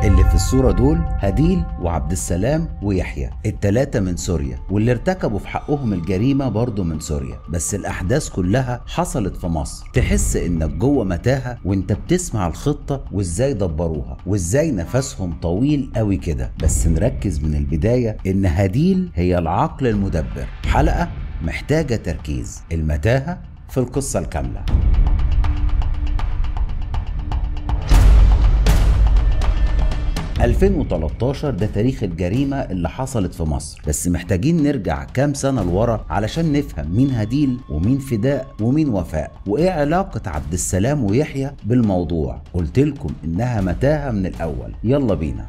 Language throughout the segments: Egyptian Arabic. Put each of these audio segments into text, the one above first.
اللي في الصورة دول هديل وعبد السلام ويحيى التلاتة من سوريا واللي ارتكبوا في حقهم الجريمة برضه من سوريا بس الأحداث كلها حصلت في مصر تحس إنك جوه متاهة وإنت بتسمع الخطة وإزاي دبروها وإزاي نفسهم طويل قوي كده بس نركز من البداية إن هديل هي العقل المدبر حلقة محتاجة تركيز المتاهة في القصة الكاملة 2013 ده تاريخ الجريمة اللي حصلت في مصر بس محتاجين نرجع كام سنة لورا علشان نفهم مين هديل ومين فداء ومين وفاء وايه علاقة عبد السلام ويحيى بالموضوع قلت لكم انها متاهة من الاول يلا بينا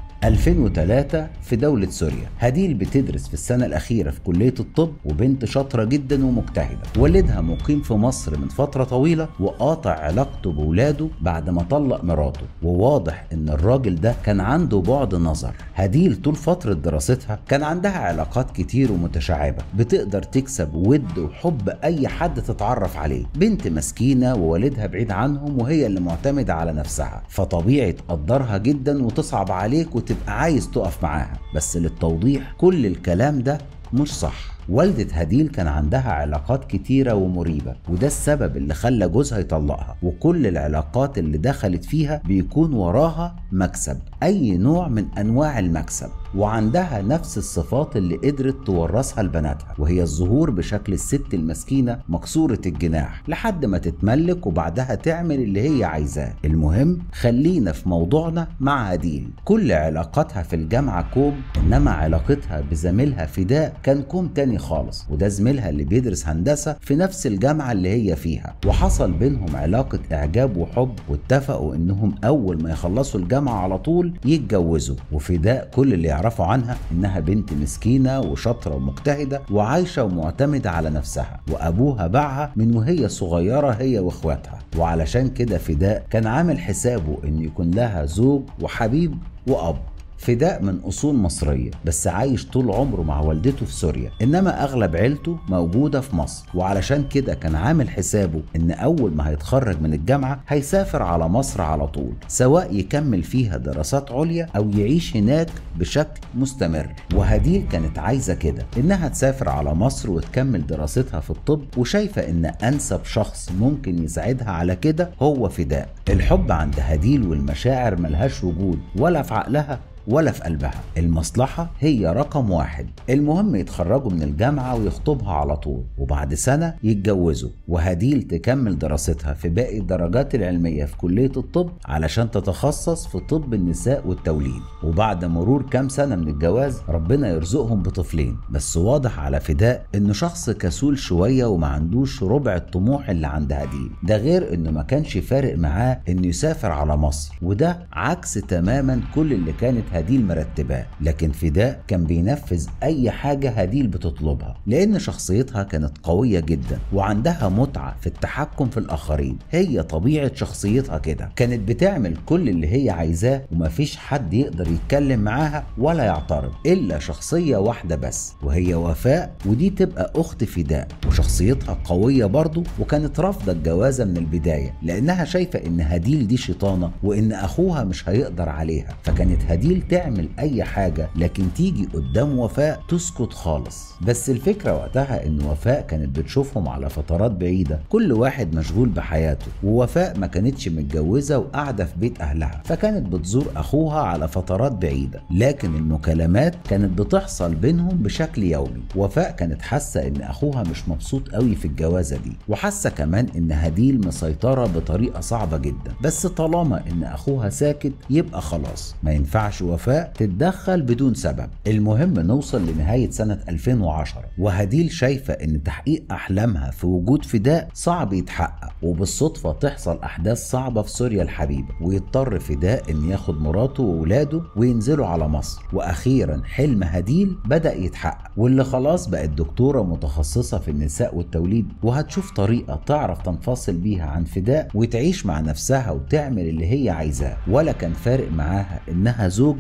2003 في دولة سوريا هديل بتدرس في السنة الأخيرة في كلية الطب وبنت شاطرة جدا ومجتهدة والدها مقيم في مصر من فترة طويلة وقاطع علاقته بولاده بعد ما طلق مراته وواضح إن الراجل ده كان عنده بعد نظر هديل طول فترة دراستها كان عندها علاقات كتير ومتشعبة بتقدر تكسب ود وحب أي حد تتعرف عليه بنت مسكينة ووالدها بعيد عنهم وهي اللي معتمدة على نفسها فطبيعي تقدرها جدا وتصعب عليك وتبقى عايز تقف معاها بس للتوضيح كل الكلام ده مش صح والدة هديل كان عندها علاقات كتيرة ومريبة وده السبب اللي خلى جوزها يطلقها وكل العلاقات اللي دخلت فيها بيكون وراها مكسب أي نوع من أنواع المكسب وعندها نفس الصفات اللي قدرت تورثها لبناتها وهي الظهور بشكل الست المسكينة مكسورة الجناح لحد ما تتملك وبعدها تعمل اللي هي عايزاه المهم خلينا في موضوعنا مع هديل كل علاقاتها في الجامعة كوم إنما علاقتها بزميلها فداء كان كوم تاني خالص وده زميلها اللي بيدرس هندسة في نفس الجامعة اللي هي فيها وحصل بينهم علاقة إعجاب وحب واتفقوا إنهم أول ما يخلصوا الجامعة على طول يتجوزوا وفداء كل اللي يعرفوا عنها إنها بنت مسكينة وشاطرة ومجتهدة وعايشة ومعتمدة على نفسها وأبوها باعها من وهي صغيرة هي وإخواتها وعلشان كده فداء كان عامل حسابه إن يكون لها زوج وحبيب وأب فداء من اصول مصريه بس عايش طول عمره مع والدته في سوريا انما اغلب عيلته موجوده في مصر وعلشان كده كان عامل حسابه ان اول ما هيتخرج من الجامعه هيسافر على مصر على طول سواء يكمل فيها دراسات عليا او يعيش هناك بشكل مستمر وهديل كانت عايزه كده انها تسافر على مصر وتكمل دراستها في الطب وشايفه ان انسب شخص ممكن يساعدها على كده هو فداء الحب عند هديل والمشاعر ملهاش وجود ولا في عقلها ولا في قلبها المصلحة هي رقم واحد المهم يتخرجوا من الجامعة ويخطبها على طول وبعد سنة يتجوزوا وهديل تكمل دراستها في باقي الدرجات العلمية في كلية الطب علشان تتخصص في طب النساء والتوليد وبعد مرور كام سنة من الجواز ربنا يرزقهم بطفلين بس واضح على فداء انه شخص كسول شوية وما عندوش ربع الطموح اللي عند هديل ده غير انه ما كانش فارق معاه انه يسافر على مصر وده عكس تماما كل اللي كانت هديل مرتباه لكن فداء كان بينفذ اي حاجة هديل بتطلبها لان شخصيتها كانت قوية جدا وعندها متعة في التحكم في الاخرين هي طبيعة شخصيتها كده كانت بتعمل كل اللي هي عايزاه ومفيش حد يقدر يتكلم معاها ولا يعترض الا شخصية واحدة بس وهي وفاء ودي تبقى اخت فداء وشخصيتها قوية برضه وكانت رافضة الجوازة من البداية لانها شايفة ان هديل دي شيطانة وان اخوها مش هيقدر عليها فكانت هديل تعمل اي حاجة لكن تيجي قدام وفاء تسكت خالص بس الفكرة وقتها ان وفاء كانت بتشوفهم على فترات بعيدة كل واحد مشغول بحياته ووفاء ما كانتش متجوزة وقاعدة في بيت اهلها فكانت بتزور اخوها على فترات بعيدة لكن المكالمات كانت بتحصل بينهم بشكل يومي وفاء كانت حاسة ان اخوها مش مبسوط قوي في الجوازة دي وحاسة كمان ان هديل مسيطرة بطريقة صعبة جدا بس طالما ان اخوها ساكت يبقى خلاص ما ينفعش وفاء تتدخل بدون سبب المهم نوصل لنهاية سنة 2010 وهديل شايفة ان تحقيق احلامها في وجود فداء صعب يتحقق وبالصدفة تحصل احداث صعبة في سوريا الحبيبة ويضطر فداء ان ياخد مراته وولاده وينزلوا على مصر واخيرا حلم هديل بدأ يتحقق واللي خلاص بقت دكتورة متخصصة في النساء والتوليد وهتشوف طريقة تعرف تنفصل بيها عن فداء وتعيش مع نفسها وتعمل اللي هي عايزاه ولا كان فارق معاها انها زوجة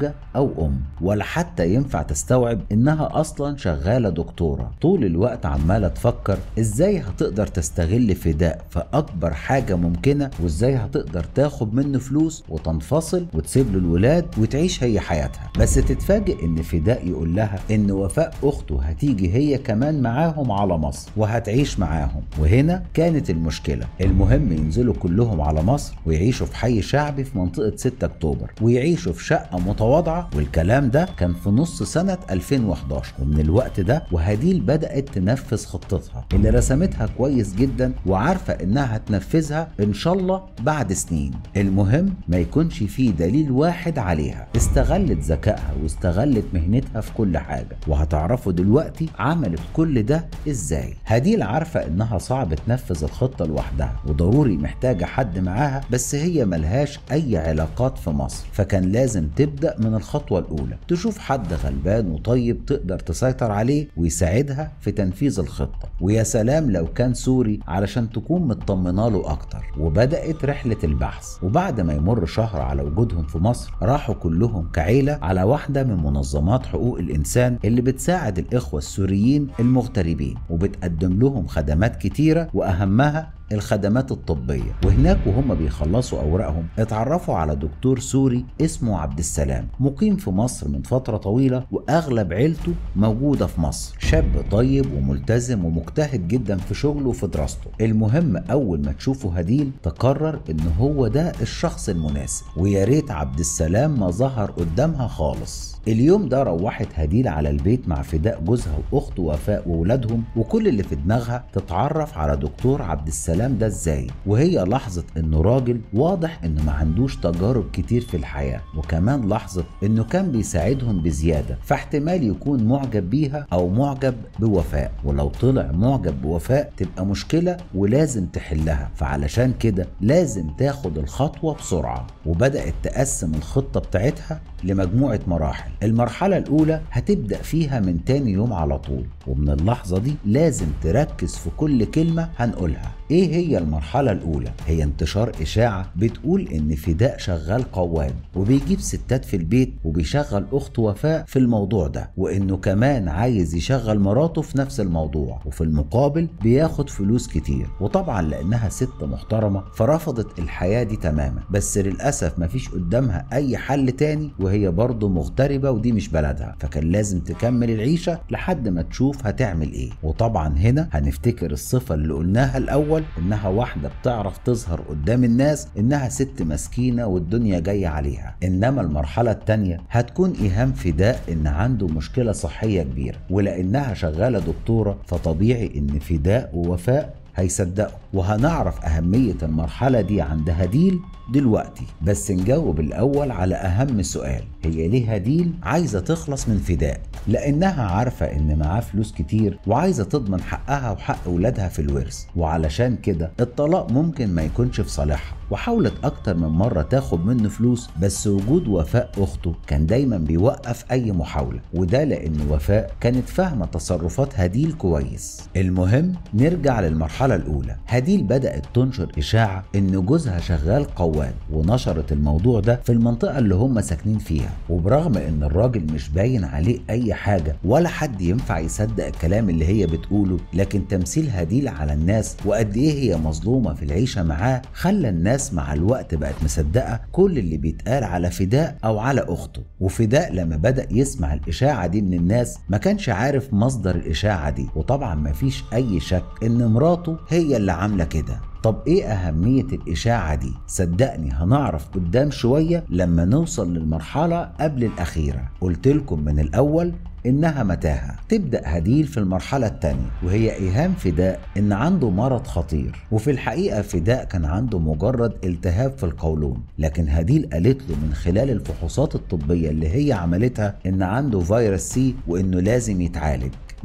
زوجة أو أم ولا حتى ينفع تستوعب إنها أصلا شغالة دكتورة طول الوقت عمالة تفكر إزاي هتقدر تستغل فداء في أكبر حاجة ممكنة وإزاي هتقدر تاخد منه فلوس وتنفصل وتسيب له الولاد وتعيش هي حياتها بس تتفاجئ إن فداء يقول لها إن وفاء أخته هتيجي هي كمان معاهم على مصر وهتعيش معاهم وهنا كانت المشكلة المهم ينزلوا كلهم على مصر ويعيشوا في حي شعبي في منطقة 6 أكتوبر ويعيشوا في شقة متواضعة والكلام ده كان في نص سنة 2011 ومن الوقت ده وهديل بدأت تنفذ خطتها اللي رسمتها كويس جدا وعارفة إنها هتنفذها إن شاء الله بعد سنين المهم ما يكونش فيه دليل واحد عليها استغلت ذكائها واستغلت مهنتها في كل حاجة وهتعرفوا دلوقتي عملت كل ده إزاي هديل عارفة إنها صعب تنفذ الخطة لوحدها وضروري محتاجة حد معاها بس هي ملهاش أي علاقات في مصر فكان لازم تبدأ من الخطوة الأولى تشوف حد غلبان وطيب تقدر تسيطر عليه ويساعدها في تنفيذ الخطة ويا سلام لو كان سوري علشان تكون مطمنة له أكتر وبدأت رحلة البحث وبعد ما يمر شهر على وجودهم في مصر راحوا كلهم كعيلة على واحدة من منظمات حقوق الإنسان اللي بتساعد الإخوة السوريين المغتربين وبتقدم لهم خدمات كتيرة وأهمها الخدمات الطبية وهناك وهم بيخلصوا أوراقهم اتعرفوا على دكتور سوري اسمه عبد السلام مقيم في مصر من فترة طويلة وأغلب عيلته موجودة في مصر شاب طيب وملتزم ومجتهد جدا في شغله وفي دراسته المهم أول ما تشوفه هديل تقرر إن هو ده الشخص المناسب ويا ريت عبد السلام ما ظهر قدامها خالص اليوم ده روحت هديل على البيت مع فداء جوزها واخته وفاء وولادهم وكل اللي في دماغها تتعرف على دكتور عبد السلام ده ازاي وهي لاحظت انه راجل واضح انه ما عندوش تجارب كتير في الحياه وكمان لاحظت انه كان بيساعدهم بزياده فاحتمال يكون معجب بيها او معجب بوفاء ولو طلع معجب بوفاء تبقى مشكله ولازم تحلها فعلشان كده لازم تاخد الخطوه بسرعه وبدات تقسم الخطه بتاعتها لمجموعه مراحل المرحلة الأولى هتبدأ فيها من تاني يوم على طول ومن اللحظة دي لازم تركز في كل كلمة هنقولها ايه هي المرحلة الأولى؟ هي انتشار إشاعة بتقول إن فداء شغال قوام وبيجيب ستات في البيت وبيشغل أخت وفاء في الموضوع ده وإنه كمان عايز يشغل مراته في نفس الموضوع وفي المقابل بياخد فلوس كتير وطبعا لأنها ست محترمة فرفضت الحياة دي تماما بس للأسف مفيش قدامها أي حل تاني وهي برضه مغتربة ودي مش بلدها فكان لازم تكمل العيشة لحد ما تشوف هتعمل إيه وطبعا هنا هنفتكر الصفة اللي قلناها الأول الأول إنها واحدة بتعرف تظهر قدام الناس إنها ست مسكينة والدنيا جاية عليها إنما المرحلة التانية هتكون إيهام فداء إن عنده مشكلة صحية كبيرة ولأنها شغالة دكتورة فطبيعي إن فداء ووفاء هيصدقوا وهنعرف أهمية المرحلة دي عند هديل دلوقتي بس نجاوب الأول على أهم سؤال هي ليه هديل عايزة تخلص من فداء لأنها عارفة إن معاه فلوس كتير وعايزة تضمن حقها وحق ولادها في الورث وعلشان كده الطلاق ممكن ما يكونش في صالحها وحاولت أكتر من مرة تاخد منه فلوس بس وجود وفاء أخته كان دايما بيوقف أي محاولة وده لأن وفاء كانت فاهمة تصرفات هديل كويس المهم نرجع للمرحلة الأولى هديل بدأت تنشر إشاعة إن جوزها شغال قوام ونشرت الموضوع ده في المنطقة اللي هم ساكنين فيها وبرغم إن الراجل مش باين عليه أي حاجة ولا حد ينفع يصدق الكلام اللي هي بتقوله لكن تمثيل هديل على الناس وقد إيه هي مظلومة في العيشة معاه خلى الناس الناس مع الوقت بقت مصدقة كل اللي بيتقال على فداء أو على أخته وفداء لما بدأ يسمع الإشاعة دي من الناس ما كانش عارف مصدر الإشاعة دي وطبعا ما فيش أي شك إن مراته هي اللي عاملة كده طب ايه أهمية الإشاعة دي؟ صدقني هنعرف قدام شوية لما نوصل للمرحلة قبل الأخيرة قلت لكم من الأول إنها متاهة تبدأ هديل في المرحلة الثانية وهي إيهام فداء إن عنده مرض خطير وفي الحقيقة فداء كان عنده مجرد التهاب في القولون لكن هديل قالت له من خلال الفحوصات الطبية اللي هي عملتها إن عنده فيروس سي وإنه لازم يتعالج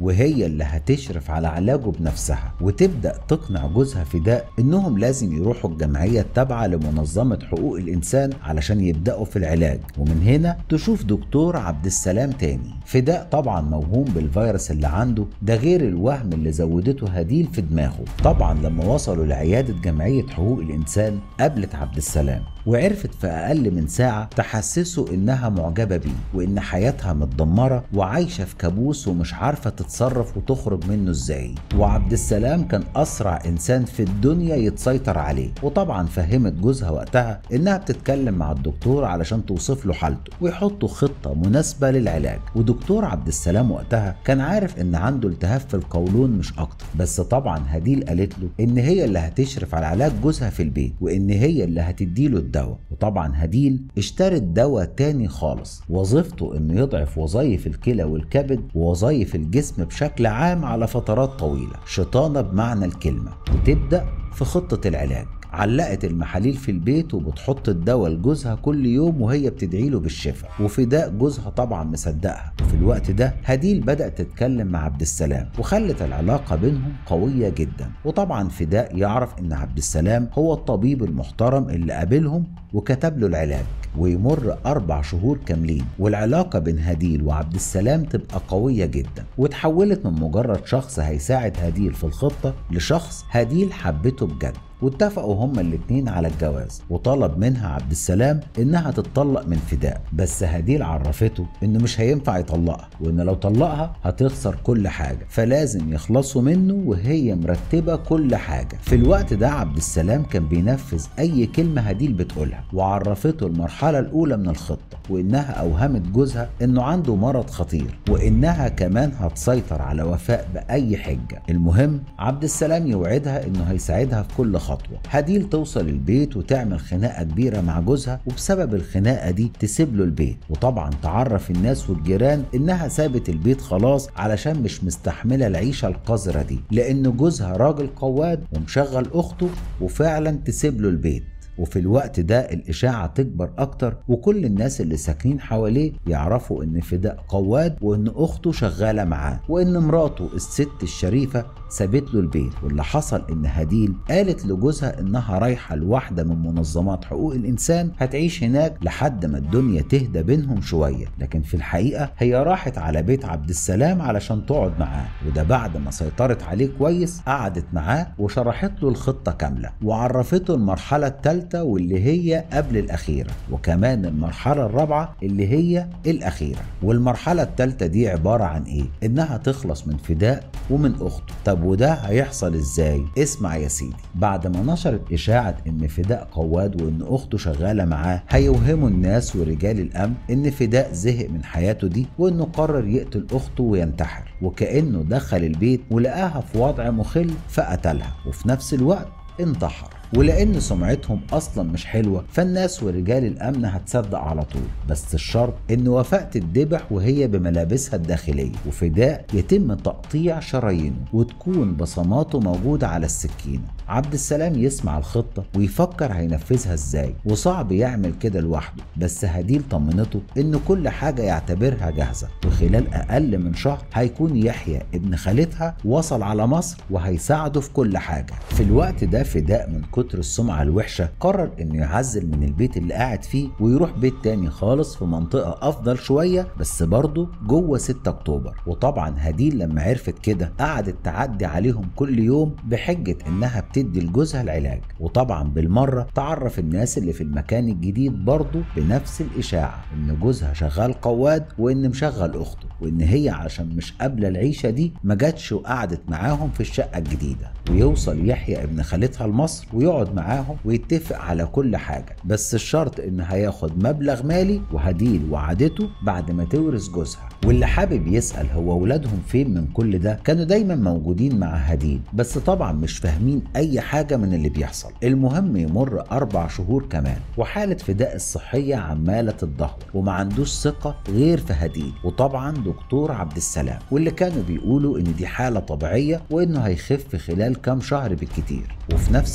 وهي اللي هتشرف على علاجه بنفسها وتبدا تقنع جوزها فداء انهم لازم يروحوا الجمعيه التابعه لمنظمه حقوق الانسان علشان يبداوا في العلاج ومن هنا تشوف دكتور عبد السلام تاني فداء طبعا موهوم بالفيروس اللي عنده ده غير الوهم اللي زودته هديل في دماغه طبعا لما وصلوا لعياده جمعيه حقوق الانسان قابلت عبد السلام وعرفت في أقل من ساعة تحسسه إنها معجبة بيه وإن حياتها متدمرة وعايشة في كابوس ومش عارفة تتصرف وتخرج منه إزاي وعبد السلام كان أسرع إنسان في الدنيا يتسيطر عليه وطبعا فهمت جوزها وقتها إنها بتتكلم مع الدكتور علشان توصف له حالته ويحطوا خطة مناسبة للعلاج ودكتور عبد السلام وقتها كان عارف إن عنده التهاب في القولون مش أكتر بس طبعا هديل قالت له إن هي اللي هتشرف على علاج جوزها في البيت وإن هي اللي هتديله الدواء وطبعا هديل اشترت دواء تاني خالص وظيفته انه يضعف وظائف الكلى والكبد ووظائف الجسم بشكل عام على فترات طويلة شيطانة بمعنى الكلمة وتبدأ في خطة العلاج علقت المحاليل في البيت وبتحط الدواء لجوزها كل يوم وهي بتدعي له بالشفاء وفداء جوزها طبعا مصدقها وفي الوقت ده هديل بدأت تتكلم مع عبد السلام وخلت العلاقة بينهم قوية جدا وطبعا فداء يعرف ان عبد السلام هو الطبيب المحترم اللي قابلهم وكتب له العلاج ويمر أربع شهور كاملين والعلاقة بين هديل وعبد السلام تبقى قوية جدا وتحولت من مجرد شخص هيساعد هديل في الخطة لشخص هديل حبته بجد واتفقوا هما الاتنين على الجواز وطلب منها عبد السلام انها تتطلق من فداء بس هديل عرفته انه مش هينفع يطلقها وان لو طلقها هتخسر كل حاجه فلازم يخلصوا منه وهي مرتبه كل حاجه في الوقت ده عبد السلام كان بينفذ اي كلمه هديل بتقولها وعرفته المرحله الاولى من الخطه وانها اوهمت جوزها انه عنده مرض خطير وانها كمان هتسيطر على وفاء باي حجه المهم عبد السلام يوعدها انه هيساعدها في كل خطوه هديل توصل البيت وتعمل خناقه كبيره مع جوزها وبسبب الخناقه دي تسيب له البيت وطبعا تعرف الناس والجيران انها سابت البيت خلاص علشان مش مستحمله العيشه القذره دي لان جوزها راجل قواد ومشغل اخته وفعلا تسيب له البيت وفي الوقت ده الإشاعة تكبر أكتر وكل الناس اللي ساكنين حواليه يعرفوا إن فداء قواد وإن أخته شغالة معاه وإن مراته الست الشريفة سابت له البيت واللي حصل إن هديل قالت لجوزها إنها رايحة لواحدة من منظمات حقوق الإنسان هتعيش هناك لحد ما الدنيا تهدى بينهم شوية لكن في الحقيقة هي راحت على بيت عبد السلام علشان تقعد معاه وده بعد ما سيطرت عليه كويس قعدت معاه وشرحت له الخطة كاملة وعرفته المرحلة الثالثة الثالثة واللي هي قبل الأخيرة وكمان المرحلة الرابعة اللي هي الأخيرة والمرحلة الثالثة دي عبارة عن إيه؟ إنها تخلص من فداء ومن أخته طب وده هيحصل إزاي؟ اسمع يا سيدي بعد ما نشرت إشاعة إن فداء قواد وإن أخته شغالة معاه هيوهموا الناس ورجال الأمن إن فداء زهق من حياته دي وإنه قرر يقتل أخته وينتحر وكأنه دخل البيت ولقاها في وضع مخل فقتلها وفي نفس الوقت انتحر ولان سمعتهم اصلا مش حلوه فالناس ورجال الامن هتصدق على طول بس الشرط ان وفاء تتذبح وهي بملابسها الداخليه وفداء يتم تقطيع شرايينه وتكون بصماته موجوده على السكينه عبد السلام يسمع الخطه ويفكر هينفذها ازاي وصعب يعمل كده لوحده بس هديل طمنته ان كل حاجه يعتبرها جاهزه وخلال اقل من شهر هيكون يحيى ابن خالتها وصل على مصر وهيساعده في كل حاجه في الوقت ده فداء من كتر السمعة الوحشة قرر انه يعزل من البيت اللي قاعد فيه ويروح بيت تاني خالص في منطقة افضل شوية بس برضه جوه 6 اكتوبر وطبعا هديل لما عرفت كده قعدت تعدي عليهم كل يوم بحجة انها بتدي لجوزها العلاج وطبعا بالمرة تعرف الناس اللي في المكان الجديد برضه بنفس الاشاعة ان جوزها شغال قواد وان مشغل اخته وان هي عشان مش قابلة العيشة دي ما جاتش وقعدت معاهم في الشقة الجديدة ويوصل يحيى ابن خالتها لمصر ويقعد معاهم ويتفق على كل حاجة بس الشرط ان هياخد مبلغ مالي وهديل وعدته بعد ما تورث جوزها واللي حابب يسأل هو ولادهم فين من كل ده كانوا دايما موجودين مع هديل بس طبعا مش فاهمين اي حاجة من اللي بيحصل المهم يمر اربع شهور كمان وحالة فداء الصحية عمالة تتدهور وما عندوش ثقة غير في هديل وطبعا دكتور عبد السلام واللي كانوا بيقولوا ان دي حالة طبيعية وانه هيخف خلال كام شهر بالكتير وفي نفس الوقت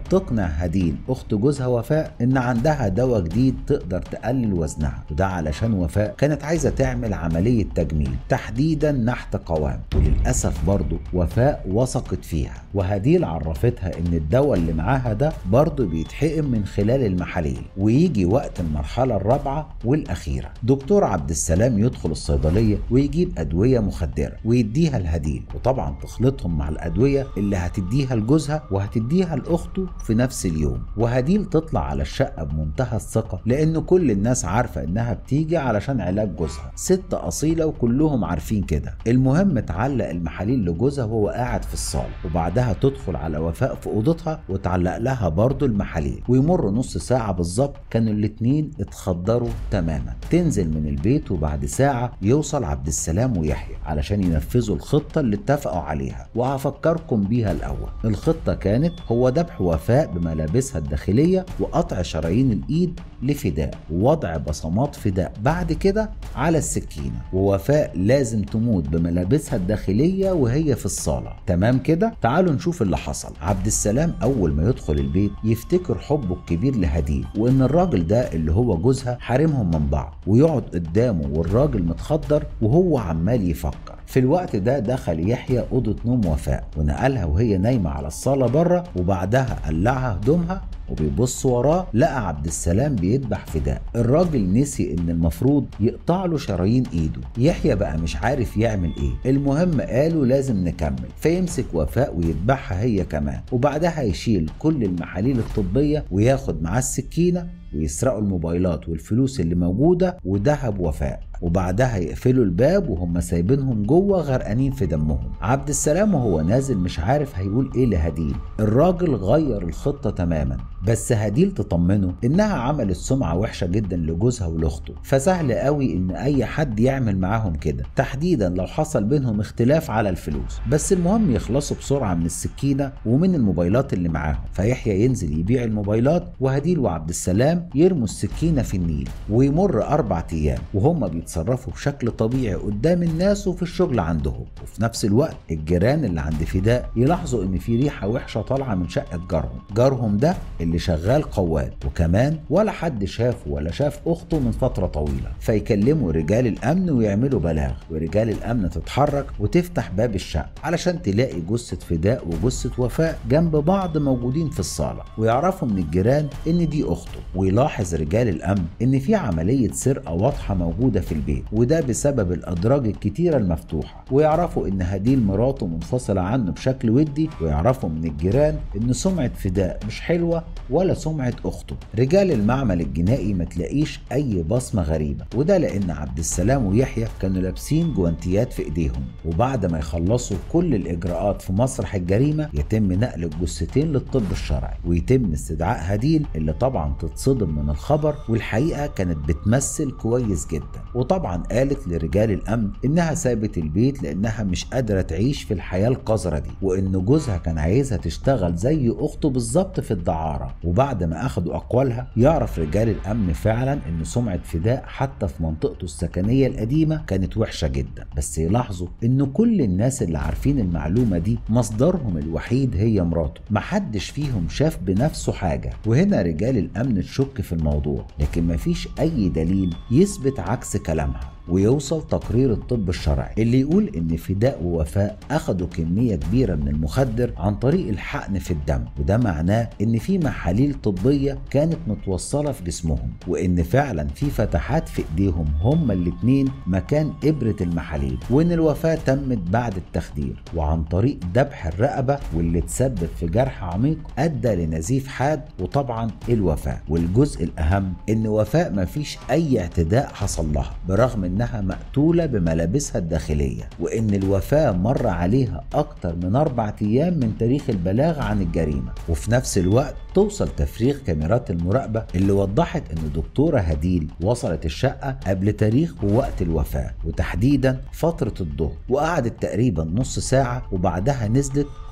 تقنع هديل اخت جوزها وفاء ان عندها دواء جديد تقدر تقلل وزنها وده علشان وفاء كانت عايزه تعمل عمليه تجميل تحديدا نحت قوام وللاسف برضه وفاء وثقت فيها وهديل عرفتها ان الدواء اللي معاها ده برضه بيتحقن من خلال المحاليل ويجي وقت المرحله الرابعه والاخيره دكتور عبد السلام يدخل الصيدليه ويجيب ادويه مخدره ويديها لهديل وطبعا تخلطهم مع الادويه اللي هتديها لجوزها وهتديها لاخته في نفس اليوم وهديل تطلع على الشقه بمنتهى الثقه لان كل الناس عارفه انها بتيجي علشان علاج جوزها ست اصيله وكلهم عارفين كده المهم تعلق المحاليل لجوزها وهو قاعد في الصاله وبعدها تدخل على وفاء في اوضتها وتعلق لها برضه المحاليل ويمر نص ساعه بالظبط كانوا الاتنين اتخدروا تماما تنزل من البيت وبعد ساعه يوصل عبد السلام ويحيى علشان ينفذوا الخطه اللي اتفقوا عليها وهفكركم بيها الاول الخطه كانت هو ذبح وفاء بملابسها الداخليه وقطع شرايين الايد لفداء ووضع بصمات فداء بعد كده على السكينه ووفاء لازم تموت بملابسها الداخليه وهي في الصاله تمام كده تعالوا نشوف اللي حصل عبد السلام اول ما يدخل البيت يفتكر حبه الكبير لهديل وان الراجل ده اللي هو جوزها حارمهم من بعض ويقعد قدامه والراجل متخدر وهو عمال يفكر في الوقت ده دخل يحيى أوضة نوم وفاء ونقلها وهي نايمة على الصالة بره وبعدها قلعها هدومها وبيبص وراه لقى عبد السلام بيذبح فداء الراجل نسي ان المفروض يقطع له شرايين ايده يحيى بقى مش عارف يعمل ايه المهم قالوا لازم نكمل فيمسك وفاء ويذبحها هي كمان وبعدها يشيل كل المحاليل الطبية وياخد معاه السكينة ويسرقوا الموبايلات والفلوس اللي موجودة وذهب وفاء وبعدها يقفلوا الباب وهم سايبينهم جوه غرقانين في دمهم عبد السلام وهو نازل مش عارف هيقول ايه لهديل الراجل غير الخطة تماما بس هديل تطمنه انها عملت سمعة وحشة جدا لجوزها ولاخته فسهل قوي ان اي حد يعمل معاهم كده تحديدا لو حصل بينهم اختلاف على الفلوس بس المهم يخلصوا بسرعة من السكينة ومن الموبايلات اللي معاهم فيحيى ينزل يبيع الموبايلات وهديل وعبد السلام يرموا السكينة في النيل ويمر أربع أيام وهم بيتصرفوا بشكل طبيعي قدام الناس وفي الشغل عندهم وفي نفس الوقت الجيران اللي عند فداء يلاحظوا إن في ريحة وحشة طالعة من شقة جارهم جارهم ده اللي شغال قواد وكمان ولا حد شافه ولا شاف أخته من فترة طويلة فيكلموا رجال الأمن ويعملوا بلاغ ورجال الأمن تتحرك وتفتح باب الشقة علشان تلاقي جثة فداء وجثة وفاء جنب بعض موجودين في الصالة ويعرفوا من الجيران إن دي أخته ويلاحظ رجال الأمن إن في عملية سرقة واضحة موجودة في البيت وده بسبب الأدراج الكتيرة المفتوحة ويعرفوا إن هديل مراته منفصلة عنه بشكل ودي ويعرفوا من الجيران إن سمعة فداء مش حلوة ولا سمعة أخته رجال المعمل الجنائي ما تلاقيش أي بصمة غريبة وده لأن عبد السلام ويحيى كانوا لابسين جوانتيات في إيديهم وبعد ما يخلصوا كل الإجراءات في مسرح الجريمة يتم نقل الجثتين للطب الشرعي ويتم استدعاء هديل اللي طبعا تتصدم من الخبر والحقيقة كانت بتمثل كويس جدا وطبعا قالت لرجال الأمن إنها سابت البيت لأنها مش قادرة تعيش في الحياة القذرة دي وإن جوزها كان عايزها تشتغل زي أخته بالظبط في الدعارة وبعد ما أخدوا أقوالها يعرف رجال الأمن فعلا إن سمعة فداء حتى في منطقته السكنية القديمة كانت وحشة جدا بس يلاحظوا إن كل الناس اللي عارفين المعلومة دي مصدرهم الوحيد هي مراته محدش فيهم شاف بنفسه حاجة وهنا رجال الأمن تشك في الموضوع لكن مفيش أي دليل يثبت عكس كلامها ويوصل تقرير الطب الشرعي اللي يقول ان فداء ووفاء اخدوا كميه كبيره من المخدر عن طريق الحقن في الدم وده معناه ان في محاليل طبيه كانت متوصله في جسمهم وان فعلا في فتحات في ايديهم هما الاتنين مكان ابره المحاليل وان الوفاه تمت بعد التخدير وعن طريق ذبح الرقبه واللي تسبب في جرح عميق ادى لنزيف حاد وطبعا الوفاه والجزء الاهم ان وفاء مفيش اي اعتداء حصل لها برغم ان انها مقتوله بملابسها الداخليه وان الوفاه مر عليها اكتر من اربع ايام من تاريخ البلاغ عن الجريمه وفي نفس الوقت توصل تفريغ كاميرات المراقبه اللي وضحت ان دكتوره هديل وصلت الشقه قبل تاريخ ووقت الوفاه وتحديدا فتره الظهر وقعدت تقريبا نص ساعه وبعدها نزلت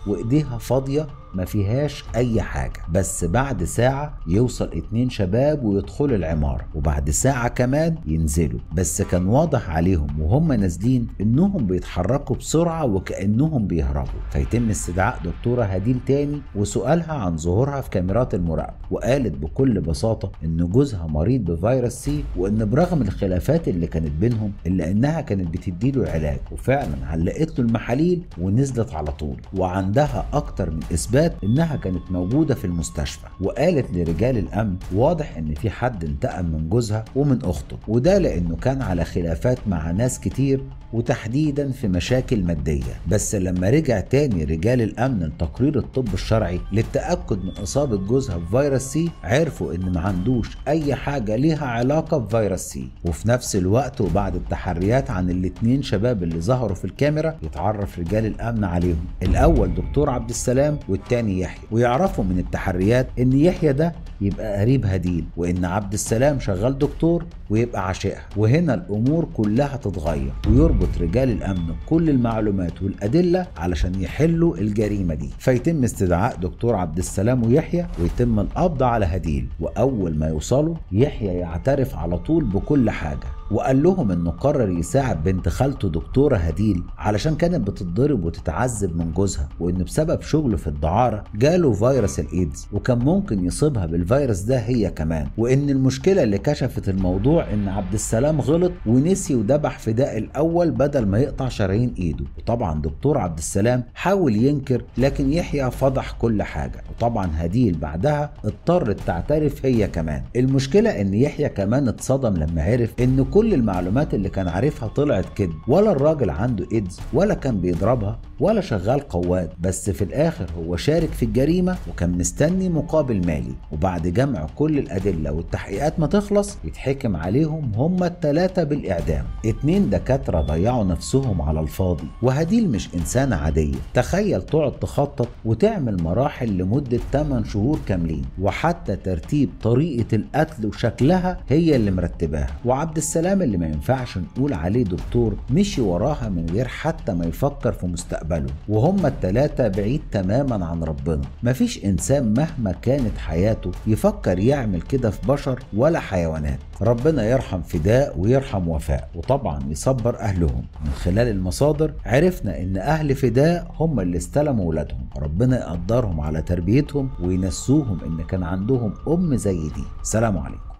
وايديها فاضيه ما فيهاش اي حاجه بس بعد ساعه يوصل اتنين شباب ويدخلوا العماره وبعد ساعه كمان ينزلوا بس كان واضح عليهم وهم نازلين انهم بيتحركوا بسرعه وكانهم بيهربوا فيتم استدعاء دكتوره هديل تاني وسؤالها عن ظهورها في كاميرات المراقبه وقالت بكل بساطه ان جوزها مريض بفيروس سي وان برغم الخلافات اللي كانت بينهم الا انها كانت بتديله علاج وفعلا علقت له المحاليل ونزلت على طول وعندها اكتر من اثبات انها كانت موجوده في المستشفى وقالت لرجال الامن واضح ان في حد انتقم من جوزها ومن اخته وده لانه كان على خلافات مع ناس كتير وتحديدا في مشاكل ماديه بس لما رجع تاني رجال الامن لتقرير الطب الشرعي للتاكد من اصابه جوزها بفيروس سي عرفوا ان ما عندوش اي حاجه ليها علاقه بفيروس سي وفي نفس الوقت وبعد التحريات عن الاتنين شباب اللي ظهروا في الكاميرا يتعرف رجال الامن عليهم الاول دكتور عبد السلام والتاني يحيى ويعرفوا من التحريات ان يحيى ده يبقى قريب هديل وان عبد السلام شغال دكتور ويبقى عاشقها وهنا الامور كلها تتغير ويربط رجال الامن كل المعلومات والادله علشان يحلوا الجريمه دي فيتم استدعاء دكتور عبد السلام ويحيى ويتم القبض على هديل واول ما يوصلوا يحيى يعترف على طول بكل حاجه وقال لهم انه قرر يساعد بنت خالته دكتوره هديل علشان كانت بتتضرب وتتعذب من جوزها وان بسبب شغله في الدعاره جاله فيروس الايدز وكان ممكن يصيبها بالفيروس ده هي كمان وان المشكله اللي كشفت الموضوع ان عبد السلام غلط ونسي وذبح فداء الاول بدل ما يقطع شرايين ايده وطبعا دكتور عبد السلام حاول ينكر لكن يحيى فضح كل حاجه وطبعا هديل بعدها اضطرت تعترف هي كمان المشكله ان يحيى كمان اتصدم لما عرف ان كل المعلومات اللي كان عارفها طلعت كده ولا الراجل عنده ايدز ولا كان بيضربها ولا شغال قواد بس في الاخر هو شارك في الجريمه وكان مستني مقابل مالي وبعد جمع كل الادله والتحقيقات ما تخلص يتحكم عليهم هما التلاته بالاعدام اتنين دكاتره ضيعوا نفسهم على الفاضي وهديل مش انسانه عاديه تخيل تقعد تخطط وتعمل مراحل لمده 8 شهور كاملين وحتى ترتيب طريقه القتل وشكلها هي اللي مرتباها وعبد السلام اللي ما ينفعش نقول عليه دكتور مشي وراها من غير حتى ما يفكر في مستقبله وهم التلاتة بعيد تماما عن ربنا مفيش انسان مهما كانت حياته يفكر يعمل كده في بشر ولا حيوانات ربنا يرحم فداء ويرحم وفاء وطبعا يصبر اهلهم من خلال المصادر عرفنا ان اهل فداء هم اللي استلموا ولادهم ربنا يقدرهم على تربيتهم وينسوهم ان كان عندهم ام زي دي سلام عليكم